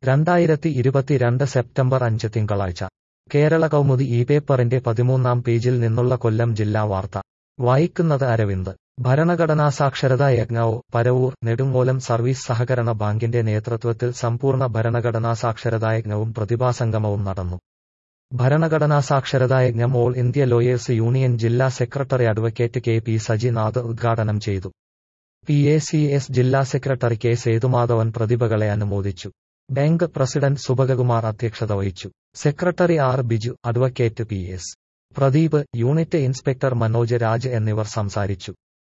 രണ്ടായിരത്തി ഇരുപത്തിരണ്ട് സെപ്റ്റംബർ അഞ്ച് തിങ്കളാഴ്ച കേരള കൗമുദി ഈ പേപ്പറിന്റെ പതിമൂന്നാം പേജിൽ നിന്നുള്ള കൊല്ലം ജില്ലാ വാർത്ത വായിക്കുന്നത് അരവിന്ദ് ഭരണഘടനാ സാക്ഷരതാ യജ്ഞവും പരവൂർ നെടുങ്ങോലം സർവീസ് സഹകരണ ബാങ്കിന്റെ നേതൃത്വത്തിൽ സമ്പൂർണ്ണ ഭരണഘടനാ സാക്ഷരതാ യജ്ഞവും പ്രതിഭാസംഗമവും നടന്നു ഭരണഘടനാ സാക്ഷരതാ യജ്ഞം ഓൾ ഇന്ത്യ ലോയേഴ്സ് യൂണിയൻ ജില്ലാ secretary advocate K P Sajinath ഉദ്ഘാടനം ചെയ്തു പി എ സി എസ് ജില്ലാ സെക്രട്ടറി കെ സേതുമാധവൻ പ്രതിഭകളെ അനുമോദിച്ചു ബാങ്ക് പ്രസിഡന്റ് സുഭഗകുമാർ അധ്യക്ഷത വഹിച്ചു secretary R Biju advocate P S Pradeep unit inspector Manoj Raj എന്നിവർ സംസാരിച്ചു